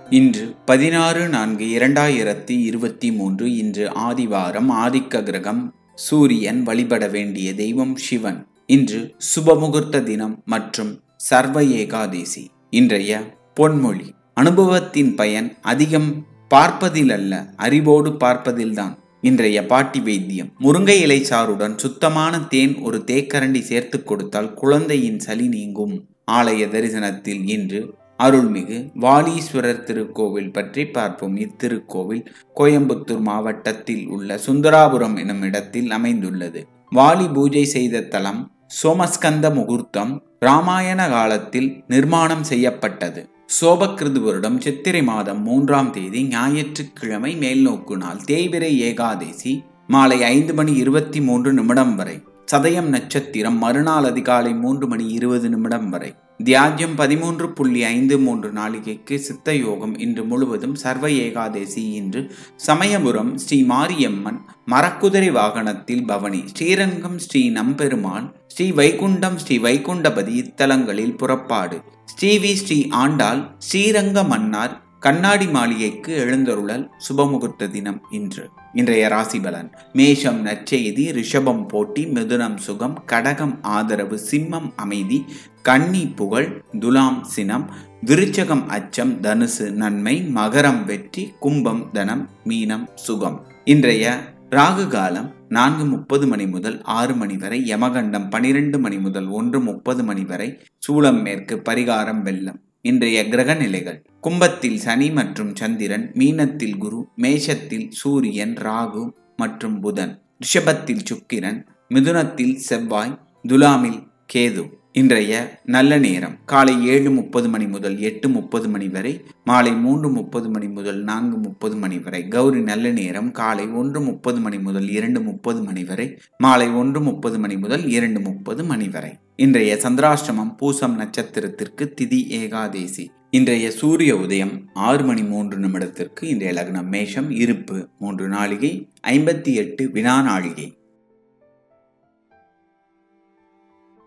இன்று பதினாறு நான்கு இரண்டாயிரத்தி இருபத்தி மூன்று இன்று ஆதிவாரம் ஆதிக்க கிரகம் சூரியன் வழிபட வேண்டிய தெய்வம் சிவன் இன்று சுபமுகூர்த்த தினம் மற்றும் சர்வ ஏகாதேசி இன்றைய பொன்மொழி அனுபவத்தின் பயன் அதிகம் பார்ப்பதில் அல்ல அறிவோடு பார்ப்பதில்தான் இன்றைய பாட்டி வைத்தியம் முருங்கை இலை சாறுடன் சுத்தமான தேன் ஒரு தேக்கரண்டி சேர்த்து கொடுத்தால் குழந்தையின் சளி நீங்கும் ஆலய தரிசனத்தில் இன்று அருள்மிகு வாலீஸ்வரர் திருக்கோவில் பற்றி பார்ப்போம் இத்திருக்கோவில் கோயம்புத்தூர் மாவட்டத்தில் உள்ள சுந்தராபுரம் எனும் இடத்தில் அமைந்துள்ளது வாலி பூஜை செய்த தலம் சோமஸ்கந்த முகூர்த்தம் ராமாயண காலத்தில் நிர்மாணம் செய்யப்பட்டது சோபக்கிருது வருடம் சித்திரை மாதம் மூன்றாம் தேதி ஞாயிற்றுக்கிழமை மேல்நோக்கு நாள் தேய்பிரை ஏகாதேசி மாலை ஐந்து மணி இருபத்தி மூன்று நிமிடம் வரை சதயம் நட்சத்திரம் மறுநாள் அதிகாலை மூன்று மணி இருபது நிமிடம் வரை தியாஜ்யம் பதிமூன்று புள்ளி ஐந்து மூன்று நாளிகைக்கு சித்த யோகம் இன்று முழுவதும் சர்வ ஏகாதேசி இன்று சமயபுரம் ஸ்ரீ மாரியம்மன் மரக்குதிரை வாகனத்தில் பவனி ஸ்ரீரங்கம் ஸ்ரீ நம்பெருமாள் ஸ்ரீ வைகுண்டம் ஸ்ரீ வைகுண்டபதி இத்தலங்களில் புறப்பாடு ஸ்ரீவி ஸ்ரீ ஆண்டாள் ஸ்ரீரங்க மன்னார் கண்ணாடி மாளிகைக்கு எழுந்தருளல் சுபமுகூர்த்த தினம் இன்று இன்றைய ராசி பலன் மேஷம் நற்செய்தி ரிஷபம் போட்டி மிதுனம் சுகம் கடகம் ஆதரவு சிம்மம் அமைதி கன்னி புகழ் துலாம் சினம் விருச்சகம் அச்சம் தனுசு நன்மை மகரம் வெற்றி கும்பம் தனம் மீனம் சுகம் இன்றைய ராகு காலம் நான்கு முப்பது மணி முதல் ஆறு மணி வரை யமகண்டம் பனிரெண்டு மணி முதல் ஒன்று முப்பது மணி வரை சூளம் மேற்கு பரிகாரம் வெள்ளம் இன்றைய கிரக நிலைகள் கும்பத்தில் சனி மற்றும் சந்திரன் மீனத்தில் குரு மேஷத்தில் சூரியன் ராகு மற்றும் புதன் ரிஷபத்தில் சுக்கிரன் மிதுனத்தில் செவ்வாய் துலாமில் கேது இன்றைய நல்ல நேரம் காலை ஏழு முப்பது மணி முதல் எட்டு முப்பது மணி வரை மாலை மூன்று முப்பது மணி முதல் நான்கு முப்பது மணி வரை கௌரி நல்ல நேரம் காலை ஒன்று முப்பது மணி முதல் இரண்டு முப்பது மணி வரை மாலை ஒன்று முப்பது மணி முதல் இரண்டு முப்பது மணி வரை இன்றைய சந்திராஷ்டமம் பூசம் நட்சத்திரத்திற்கு திதி ஏகாதேசி இன்றைய சூரிய உதயம் ஆறு மணி மூன்று நிமிடத்திற்கு இன்றைய லக்னம் மேஷம் இருப்பு மூன்று நாளிகை ஐம்பத்தி எட்டு வினா நாளிகை